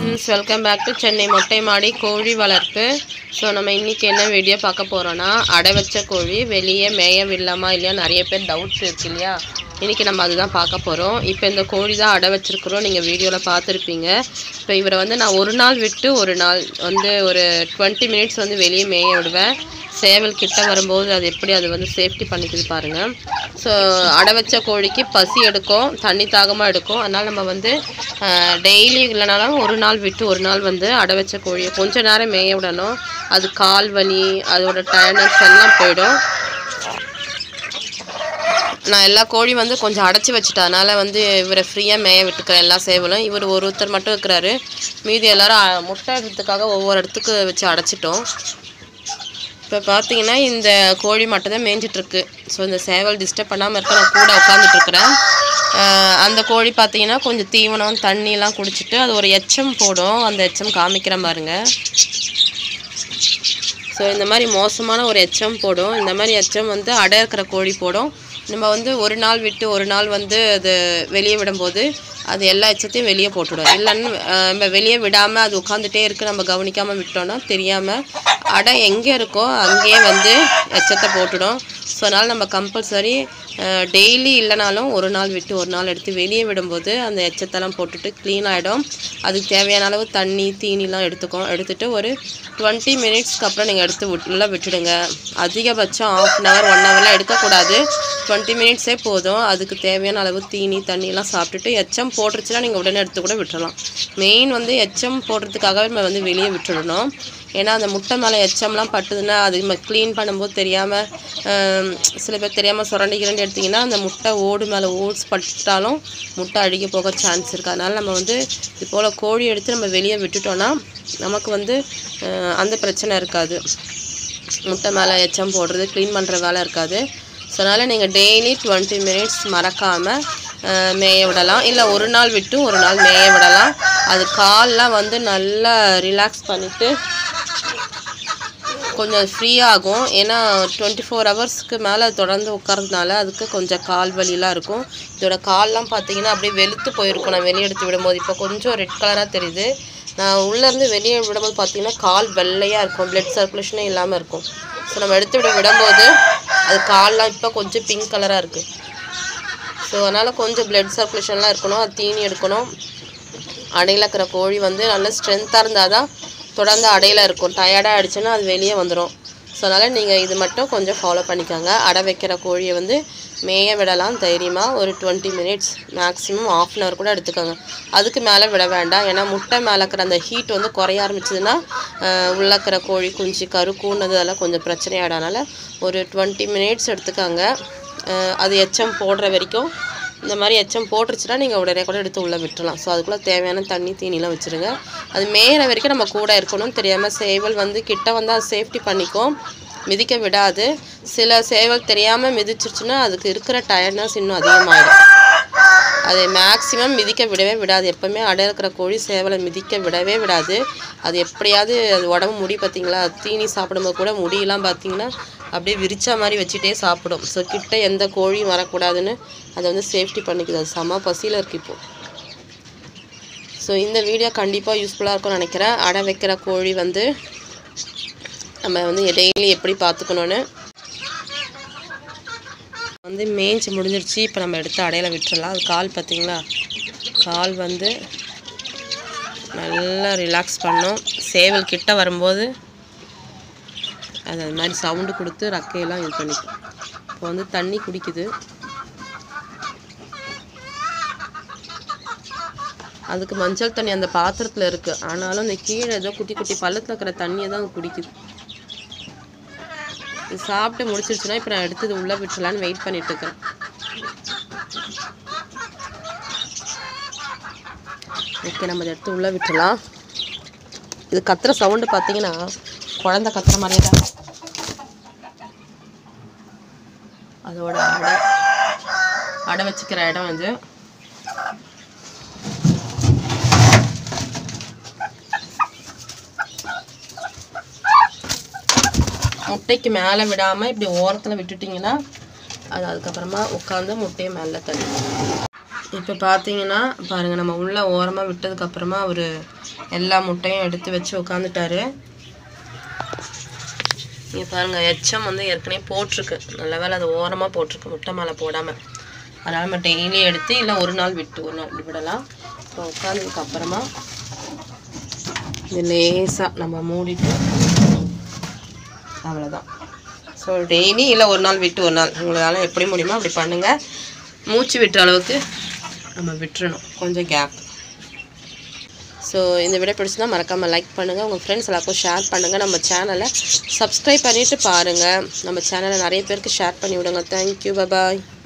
Friends welcome back to Chennai மொட்டை மாடி கோழி வளர்ப்பு ஸோ நம்ம இன்றைக்கி என்ன வீடியோ பார்க்க போகிறோன்னா அடை வச்ச கோழி வெளியே மேய விடலாமா இல்லையா நிறைய பேர் டவுட்ஸ் இருக்கு இல்லையா இன்றைக்கி நம்ம அதுதான் பார்க்க போகிறோம் இப்போ இந்த கோழி தான் அடை வச்சிருக்கிறோம் நீங்கள் வீடியோவில் பார்த்துருப்பீங்க இப்போ இவரை வந்து நான் ஒரு நாள் விட்டு ஒரு நாள் வந்து ஒரு டுவெண்ட்டி மினிட்ஸ் வந்து வெளியே மேய விடுவேன் சேவல் கிட்ட வரும்போது அது எப்படி அது வந்து சேஃப்டி பண்ணிக்குது பாருங்கள் ஸோ அடை வச்ச கோழிக்கு பசி எடுக்கும் தண்ணி தாகமாக எடுக்கும் அதனால் நம்ம வந்து டெய்லி இல்லைனாலும் ஒரு நாள் விட்டு ஒரு நாள் வந்து அடை வச்ச கோழியை கொஞ்ச நேரம் மேய விடணும் அது கால் வலி அதோட டயர்னஸ் எல்லாம் போயிடும் நான் எல்லா கோழி வந்து கொஞ்சம் அடைச்சி வச்சுட்டேன் அதனால் வந்து இவரை ஃப்ரீயாக மேய விட்டுக்கிறேன் எல்லா சேவலும் இவர் ஒருத்தர் மட்டும் இருக்கிறாரு மீதி எல்லாரும் அ- முட்டை இடத்துக்காக ஒவ்வொரு இடத்துக்கு வச்சு அடைச்சிட்டோம் இப்போ பார்த்தீங்கன்னா இந்த கோழி மட்டும் தான் மேய்ஞ்சிட்ருக்கு ஸோ இந்த சேவல் டிஸ்டர்ப் பண்ணாமல் இருக்க நான் கூட உட்காந்துட்ருக்குறேன் அந்த கோழி பார்த்தீங்கன்னா கொஞ்சம் தீவனம் தண்ணியெல்லாம் குடிச்சிட்டு அது ஒரு எச்சம் போடும் அந்த எச்சம் காமிக்கிறேன் பாருங்க ஸோ இந்த மாதிரி மோசமான ஒரு எச்சம் போடும் இந்த மாதிரி எச்சம் வந்து அடை இருக்கிற கோழி போடும் நம்ம வந்து ஒரு நாள் விட்டு ஒரு நாள் வந்து அது வெளியே விடும்போது அது எல்லா எச்சத்தையும் வெளியே போட்டுடும் இல்லைன்னு அஹ், நம்ம வெளியே விடாமல் அது உட்காந்துட்டே இருக்கு நம்ம கவனிக்காமல் விட்டோம்னா தெரியாமல் அடை எங்கே இருக்கோ அங்கேயே வந்து எச்சத்தை போட்டுடும் ஸோ அதனால் நம்ம கம்பல்சரி டெய்லி இல்லைனாலும் ஒரு நாள் விட்டு ஒரு நாள் எடுத்து வெளியே விடும்போது அந்த எச்சத்தெல்லாம் போட்டுட்டு க்ளீன் ஆகிடும் அதுக்கு தேவையான அளவு தண்ணி தீனிலாம் எடுத்துக்கும் எடுத்துட்டு ஒரு டுவெண்ட்டி மினிட்ஸ்க்கு அப்புறம் நீங்கள் எடுத்து விட்- உள்ள விட்டுடுங்க அதிகபட்சம் ஆஃப் அன் ஹவர் ஒன் ஹவர்லாம் எடுக்கக்கூடாது டுவெண்ட்டி மினிட்ஸே போதும் அதுக்கு தேவையான அளவு தீனி தண்ணியெல்லாம் சாப்பிட்டுட்டு எச்சம் போட்டுருச்சுன்னா நீங்கள் உடனே எடுத்து கூட விட்டுறலாம் மெயின் வந்து எச்சம் போடுறதுக்காகவே நம்ம வந்து வெளியே விட்டுடணும் ஏன்னா அந்த முட்டை மேலே எச்சம்லாம் பட்டுதுன்னா அது நம்ம க்ளீன் பண்ணும்போது தெரியாமல் சில பேர் தெரியாமல் சுரண்டி கிரண்டி எடுத்திங்கன்னா அந்த முட்டை ஓடு மேலே ஓட்ஸ் பட்டாலும் முட்டை அழுகி போக சான்ஸ் இருக்குது அதனால் நம்ம வந்து இது போல் கோழி எடுத்து நம்ம வெளியே விட்டுட்டோன்னா நமக்கு வந்து அஹ், அந்த பிரச்சனை இருக்காது முட்டை மேலே எச்சம் போடுறது க்ளீன் பண்ணுற வேலை இருக்காது ஸோ அதனால் நீங்கள் டெய்லி டுவெண்ட்டி மினிட்ஸ் மறக்காமல் மேய விடலாம் இல்லை ஒரு நாள் விட்டு ஒரு நாள் மேய விடலாம் அது கால்லாம் வந்து நல்லா ரிலாக்ஸ் பண்ணிவிட்டு கொஞ்சம் ஃப்ரீ ஆகும் ஏன்னா டுவெண்ட்டி ஃபோர் ஹவர்ஸ்க்கு மேலே தொடர்ந்து உட்கார்றதுனால அதுக்கு கொஞ்சம் கால் வலிலாம் இருக்கும் இதோட கால்லாம் பார்த்தீங்கன்னா அப்படியே வெளுத்து போயிருக்கும் நான் வெளியே எடுத்து விடும்போது இப்போ கொஞ்சம் ரெட் கலராக தெரியுது நான் உள்ளேருந்து வெளியே விடும்போது பார்த்தீங்கன்னா கால் வெள்ளையாக இருக்கும் பிளட் சர்க்குலேஷனே இல்லாமல் இருக்கும் ஸோ நம்ம எடுத்து விட விடும்போது அது கால்லாம் இப்போ கொஞ்சம் பிங்க் கலராக இருக்குது ஸோ அதனால் கொஞ்சம் பிளட் சர்க்குலேஷன்லாம் இருக்கணும் அது தீனி எடுக்கணும் அடையில் இருக்கிற கோழி வந்து நல்ல ஸ்ட்ரென்த்தாக இருந்தால் தான் தொடர்ந்து அடையில் இருக்கும் டயர்டாக ஆயிடுச்சுன்னா அது வெளியே வந்துடும் ஸோ அதனால் நீங்கள் இது மட்டும் கொஞ்சம் ஃபாலோ பண்ணிக்கோங்க அடை வைக்கிற கோழியை வந்து மேய விடலாம் தைரியமாக ஒரு twenty minutes maximum half an hour கூட எடுத்துக்கோங்க அதுக்கு மேலே விட வேண்டாம் ஏன்னா முட்டை மேலே இருக்கிற அந்த ஹீட் வந்து குறைய ஆரம்பிச்சதுன்னா ஆஹ், உள்ள இருக்கிற கோழி குஞ்சு கரு கூனது அதெல்லாம் கொஞ்சம் பிரச்சனையாடனால ஒரு டுவெண்ட்டி மினிட்ஸ் எடுத்துக்கோங்க ஆஹ், அது எச்சம் போடுற வரைக்கும் இந்த மாதிரி எச்சம் போட்டுருச்சுன்னா நீங்கள் உடனே கூட எடுத்து உள்ளே விட்டுறலாம் ஸோ அதுக்குள்ளே தேவையான தண்ணி தீனிலாம் வச்சுருங்க அது மேயிற வரைக்கும் நம்ம கூட இருக்கணும் தெரியாமல் சேவல் வந்து கிட்ட வந்து அது சேஃப்டி பண்ணிக்கும் மிதிக்க விடாது சில சேவல் தெரியாமல் மிதிச்சிருச்சுன்னா அதுக்கு இருக்கிற டயர்ட்னஸ் இன்னும் அதிகமாகிடும் அதை மேக்ஸிமம் மிதிக்க விடவே விடாது எப்போவுமே அடை இருக்கிற கோழி சேவலை மிதிக்க விடவே விடாது அது எப்படியாவது அது உடம்பு முடி பார்த்தீங்களா தீனி சாப்பிடும்போது கூட முடியெல்லாம் பார்த்தீங்கன்னா அப்படியே விரிச்ச மாதிரி வச்சுட்டே சாப்பிடும் ஸோ கிட்ட எந்த கோழியும் வரக்கூடாதுன்னு அதை வந்து சேஃப்டி பண்ணிக்குது அது செம பசியில் இருக்கு இப்போ ஸோ இந்த வீடியோ கண்டிப்பாக யூஸ்ஃபுல்லாக இருக்கும்னு நினைக்கிறேன் அடை வைக்கிற கோழி வந்து நம்ம வந்து டெய்லி எப்படி பார்த்துக்கணுன்னு வந்து மேய்ஞ்சி முடிஞ்சிருச்சு இப்போ நம்ம எடுத்து அடையில விட்டுறலாம் அது கால் பார்த்தீங்களா கால் வந்து நல்லா ரிலாக்ஸ் பண்ணும் சேவல் கிட்ட வரும்போது அது அது மாதிரி சவுண்டு கொடுத்து ரக்கையெல்லாம் இது பண்ணிக்கும் இப்போ வந்து தண்ணி குடிக்குது அதுக்கு மஞ்சள் தண்ணி அந்த பாத்திரத்தில் இருக்குது ஆனாலும் இந்த கீழே ஏதோ குட்டி குட்டி பள்ளத்தில் இருக்கிற தண்ணியை தான் அது குடிக்குது இது சாப்பிட்டு முடிச்சிருச்சுன்னா இப்போ நான் எடுத்து இது உள்ளே விட்டுலான்னு வெயிட் பண்ணிட்டு இருக்கேன் ஓகே நம்ம இதை எடுத்து உள்ளே விட்டுலாம் இது கத்துற சவுண்டு பார்த்தீங்கன்னா குழந்தை கத்துற மாதிரியே தான் இருக்கும். அதோட அடை அடை வச்சுக்கிற இடம் இது முட்டைக்கு மேலே விடாமல் இப்படி ஓரத்தில் விட்டுட்டிங்கன்னா அது அதுக்கப்புறமா உட்காந்து முட்டையை மேலே தள்ளி இப்போ பார்த்தீங்கன்னா பாருங்கள் நம்ம உள்ள ஓரமாக விட்டதுக்கப்புறமா அவர் எல்லா முட்டையும் எடுத்து வச்சு உட்காந்துட்டாரு இங்கே பாருங்கள் எச்சம் வந்து ஏற்கனவே போட்டிருக்கு நல்ல வேளை அது ஓரமாக போட்டிருக்கு முட்டை மேலே போடாமல் அதனால் நம்ம டெய்லி எடுத்து இல்லை ஒரு நாள் விட்டு ஒரு நாள் விடலாம் இப்போ உட்காந்ததுக்கு அப்புறமா இது லேசாக நம்ம மூடிட்டு அவ்வளோதான் ஸோ டெய்லி இல்லை ஒரு நாள் விட்டு ஒரு நாள் உங்களால் எப்படி முடியுமோ அப்படி பண்ணுங்கள் மூச்சு விட்டுற அளவுக்கு நம்ம விட்டுறணும் கொஞ்சம் கேப் ஸோ இந்த வீடியோ பிடிச்சிருந்தா மறக்காமல் லைக் பண்ணுங்கள் உங்கள் ஃப்ரெண்ட்ஸ் எல்லாருக்கும் ஷேர் பண்ணுங்கள் நம்ம சேனலை சப்ஸ்கிரைப் பண்ணிவிட்டு பாருங்கள் நம்ம சேனலை நிறைய பேருக்கு ஷேர் பண்ணி விடுங்க தேங்க்யூ பாய்